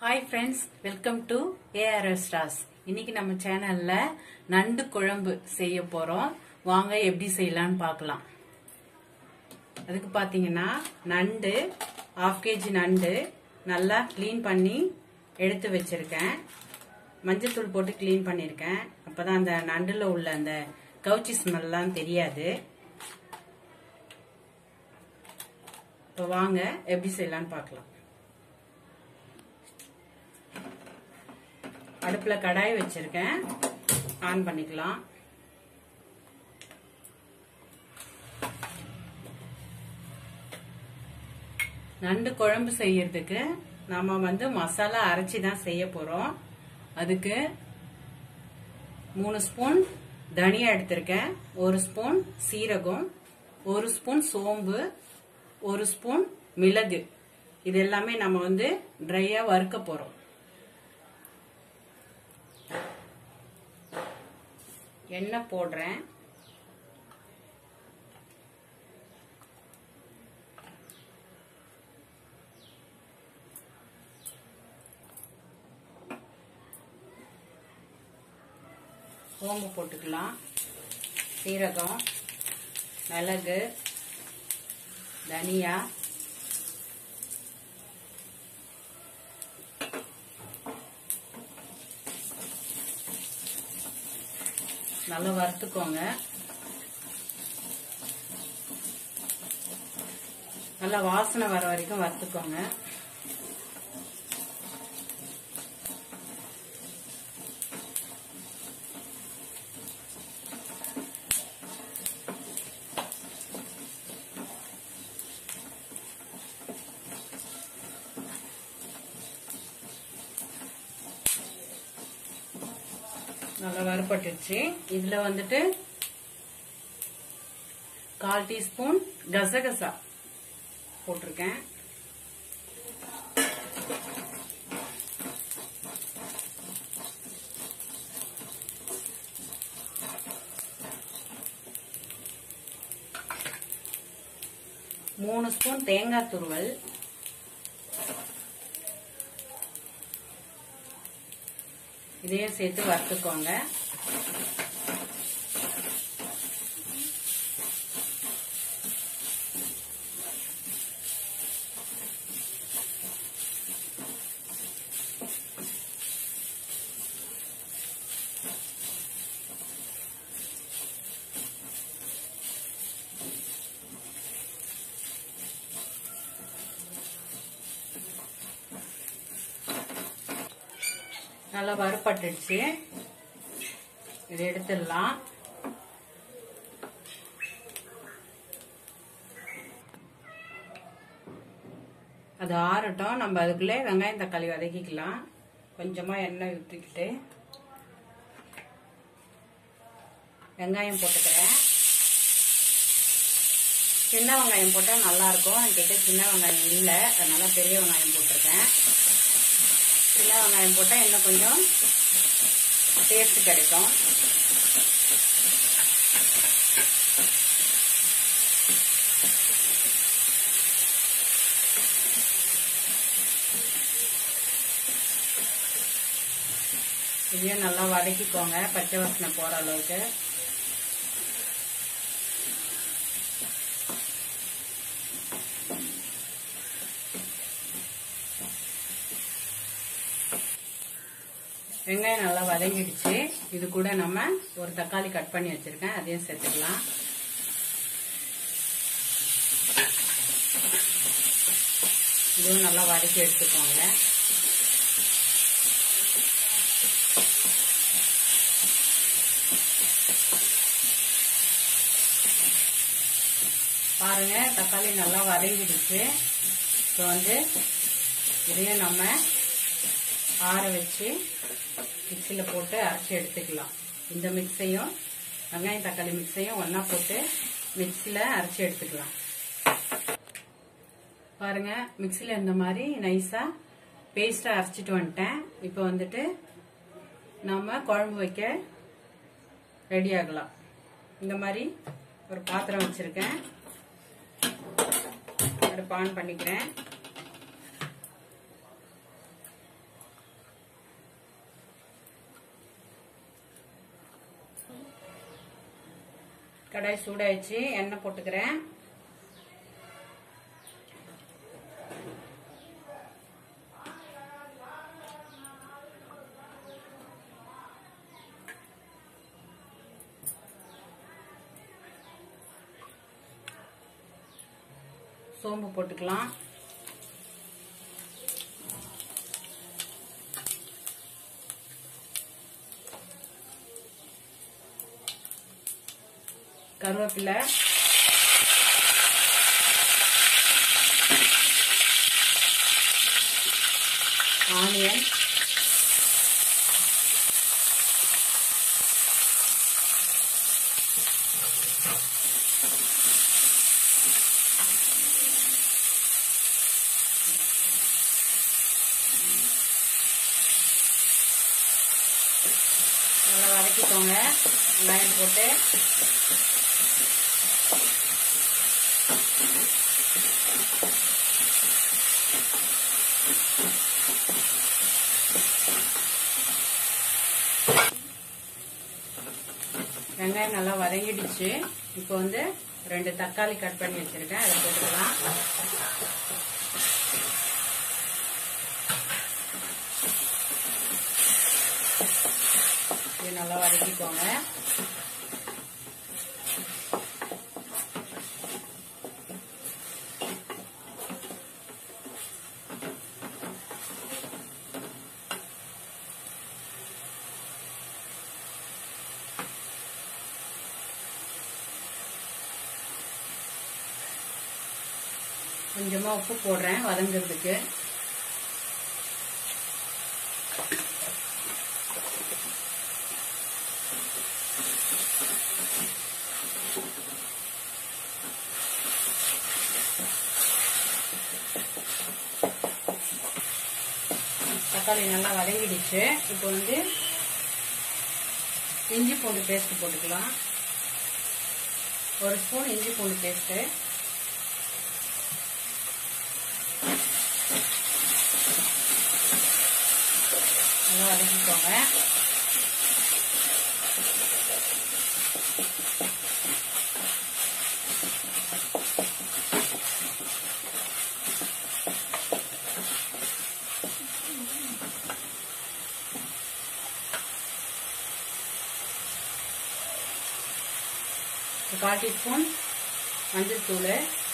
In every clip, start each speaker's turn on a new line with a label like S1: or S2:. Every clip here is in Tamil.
S1: hi friends welcome to ARS stars இன்னைக்கு நம்ம சேனல்ல நண்டு குழம்பு செய்ய போறோம் வாங்க எப்படி செய்யலாம்னு பார்க்கலாம் அதுக்கு பார்த்தீங்கன்னா நண்டு ஆஃப் கேஜி நண்டு நல்லா க்ளீன் பண்ணி எடுத்து வச்சிருக்கேன் மஞ்சத்தூள் போட்டு க்ளீன் பண்ணியிருக்கேன் அப்பதான் அந்த நண்டுல உள்ள அந்த கவுச்சி ஸ்மெல்லாம் தெரியாது இப்போ வாங்க எப்படி செய்யலாம்னு பார்க்கலாம் அடுப்புல கடாய் வச்சிருக்கேன் ஆன் பண்ணிக்கலாம் நண்டு குழம்பு செய்யறதுக்கு நாம வந்து மசாலா அரைச்சி தான் செய்ய போறோம் அதுக்கு மூணு ஸ்பூன் தனியா எடுத்திருக்கேன் ஒரு ஸ்பூன் சீரகம் ஒரு ஸ்பூன் சோம்பு ஒரு ஸ்பூன் மிளகு இது எல்லாமே நம்ம வந்து ட்ரையா வறுக்க போறோம் எண்ணெய் போடுறேன் சோம்பு போட்டுக்கலாம் சீரகம் மிளகு தனியா நல்லா வறுத்துக்கோங்க நல்லா வாசனை வர வரைக்கும் வறுத்துக்கோங்க நல்லா வறுப்பட்டுச்சு இதுல வந்துட்டு கால் டீஸ்பூன் கசகசா போட்டிருக்கேன் மூணு ஸ்பூன் தேங்காய் துருவல் இதையும் சேர்த்து வறுத்துக்கோங்க நல்லா வறுப்பட்டுடுச்சு இதை எடுத்துடலாம் அது ஆறட்டும் நம்ம அதுக்குள்ளே வெங்காயம் தக்காளி வதக்கிக்கலாம் கொஞ்சமா எண்ணெய் ஊற்றிக்கிட்டு வெங்காயம் போட்டுக்கிறேன் சின்ன வெங்காயம் போட்டால் நல்லா இருக்கும் என்கிட்ட சின்ன வெங்காயம் இல்லை அதனால பெரிய வெங்காயம் போட்டிருக்கேன் சின்ன வெங்காயம் போட்டால் இன்னும் கொஞ்சம் டேஸ்ட் கிடைக்கும் இதையும் நல்லா வதக்கிக்கோங்க பச்சை வாசனை போகிற அளவுக்கு வெங்காயம் நல்லா வதங்கிடுச்சு இது கூட நம்ம ஒரு தக்காளி கட் பண்ணி வச்சிருக்கேன் அதையும் சேர்த்துக்கலாம் இதுவும் நல்லா வதக்கி எடுத்துக்கோங்க பாருங்க தக்காளி நல்லா வதங்கிடுச்சு இப்போ வந்து இதையும் நம்ம ஆற வச்சு மிக்சியில் போட்டு அரைச்சி எடுத்துக்கலாம் இந்த மிக்ஸையும் வெங்காயம் தக்காளி மிக்ஸையும் ஒன்றா போட்டு மிக்சியில் அரைச்சி எடுத்துக்கலாம் பாருங்க மிக்சியில் இந்த மாதிரி நைஸாக பேஸ்ட்டாக அரைச்சிட்டு வந்துட்டேன் இப்போ வந்துட்டு நம்ம குழம்பு வைக்க ரெடி ஆகலாம் இந்த மாதிரி ஒரு பாத்திரம் வச்சுருக்கேன் அடுப்பு ஆன் பண்ணிக்கிறேன் கடாய் சூடாயிடுச்சு எண்ணெய் போட்டுக்கிறேன் சோம்பு போட்டுக்கலாம் கருவேப்பிலை ஆனியன் நல்லா வதக்கிக்கோங்க வெங்காயம் போட்டு வெங்காயம் நல்லா வதங்கிடுச்சு இப்போ வந்து ரெண்டு தக்காளி கட் பண்ணி வச்சிருக்கேன் அதை போட்டுக்கலாம் இது நல்லா வதக்கிக்கோங்க கொஞ்சமா உப்பு போடுறேன் வதங்குறதுக்கு தக்காளி நல்லா வதங்கிடுச்சு இப்போ வந்து இஞ்சி பூண்டு பேஸ்ட் போட்டுக்கலாம் ஒரு ஸ்பூன் இஞ்சி பூண்டு பேஸ்ட்டு நல்லா வதக்கிக்கோங்க ஒரு கால் டீஸ்பூன் மஞ்சள் தூள்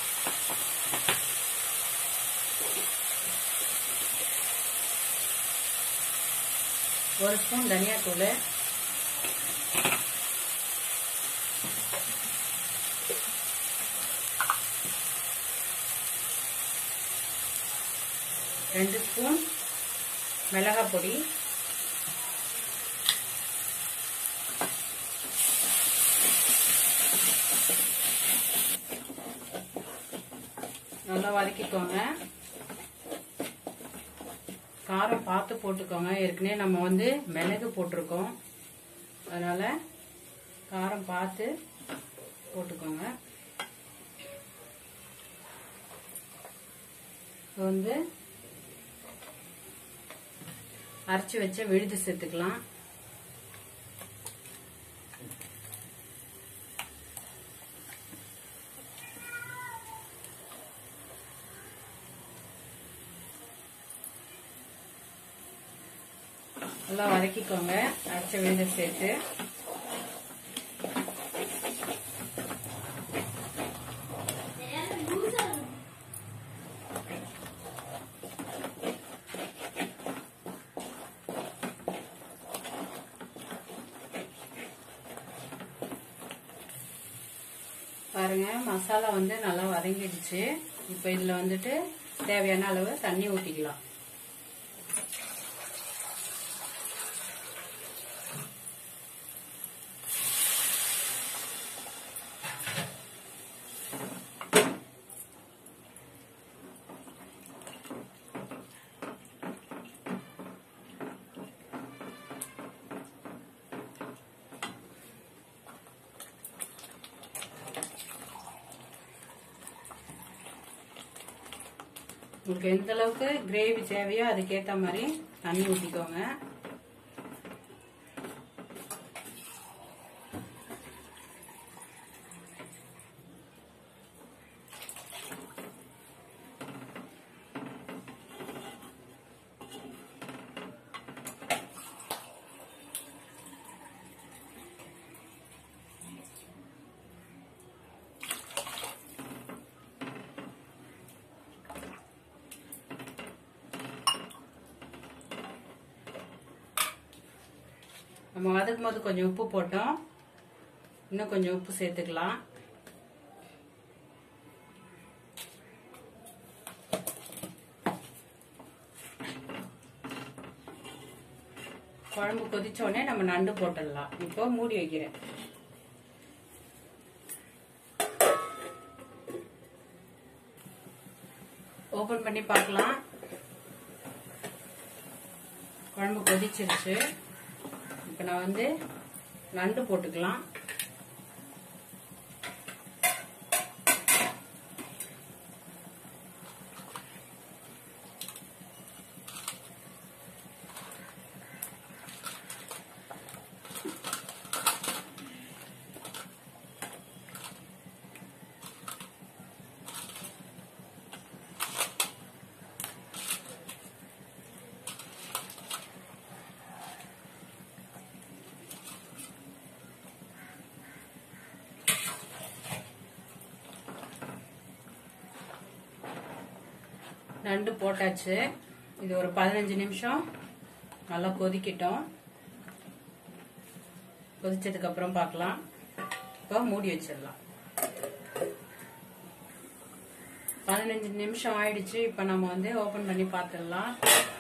S1: ஒரு ஸ்பூன் தனியாத்தூள் ரெண்டு ஸ்பூன் மிளகாய் பொடி நல்லா வதக்கிக்கோங்க காரம் பார்த்து போட்டுக்கோங்க ஏற்கனவே நம்ம வந்து மிளகு போட்டிருக்கோம் அதனால காரம் பார்த்து போட்டுக்கோங்க இப்போ வந்து அரைச்சி வச்ச விழுது சேர்த்துக்கலாம் நல்லா வதக்கிக்கோங்க அரைச்ச விழுது சேர்த்து பாருங்க மசாலா வந்து நல்லா வதங்கிடுச்சு இப்போ இதுல வந்துட்டு தேவையான அளவு தண்ணி ஊற்றிக்கலாம் உங்களுக்கு எந்த அளவுக்கு கிரேவி தேவையோ அதுக்கேற்ற மாதிரி தண்ணி ஊற்றிக்கோங்க நம்ம வதக்கும் போது கொஞ்சம் உப்பு போட்டோம் இன்னும் கொஞ்சம் உப்பு சேர்த்துக்கலாம் குழம்பு கொதிச்ச உடனே நம்ம நண்டு போட்டுடலாம் இப்போ மூடி வைக்கிறேன் ஓபன் பண்ணி பார்க்கலாம் குழம்பு கொதிச்சிருச்சு இப்போ நான் வந்து நண்டு போட்டுக்கலாம் நண்டு போட்டாச்சு இது ஒரு பதினஞ்சு நிமிஷம் நல்லா கொதிக்கட்டும் கொதிச்சதுக்கு அப்புறம் பார்க்கலாம் இப்போ மூடி வச்சிடலாம் பதினஞ்சு நிமிஷம் ஆயிடுச்சு இப்போ நம்ம வந்து ஓபன் பண்ணி பார்த்துடலாம்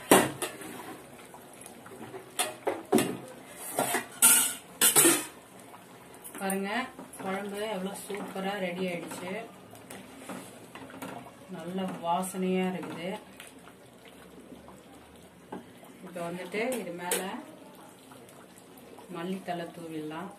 S1: பாருங்க குழம்பு எவ்வளவு சூப்பரா ரெடி ஆயிடுச்சு நல்ல வாசனையா இருக்குது இப்போ வந்துட்டு இது மேல மல்லித்தலை தூவிடலாம்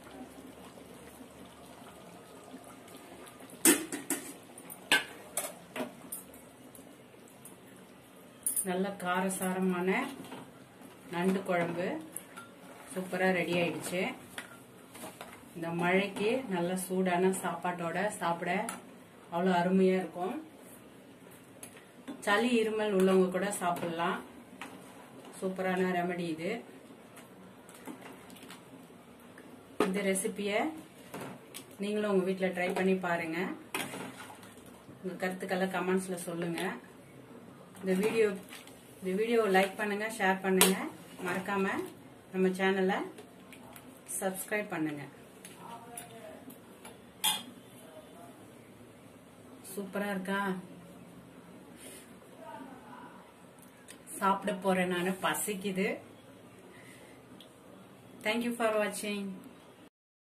S1: நல்ல காரசாரமான நண்டு குழம்பு சூப்பராக ரெடி ஆயிடுச்சு இந்த மழைக்கு நல்ல சூடான சாப்பாட்டோட சாப்பிட அவ்வளோ அருமையாக இருக்கும் சளி இருமல் உள்ளவங்க கூட சாப்பிடலாம் சூப்பரான ரெமடி இது இந்த ரெசிபியை நீங்களும் உங்கள் வீட்டில் ட்ரை பண்ணி பாருங்க உங்கள் கருத்துக்களை கமெண்ட்ஸில் சொல்லுங்கள் இந்த வீடியோ இந்த வீடியோவை லைக் பண்ணுங்க ஷேர் பண்ணுங்க மறக்காம நம்ம சேனலை சப்ஸ்கிரைப் பண்ணுங்க சூப்பரா இருக்கா சாப்பிட போறேன் நான் பசிக்குது தேங்க்யூ ஃபார் வாட்சிங்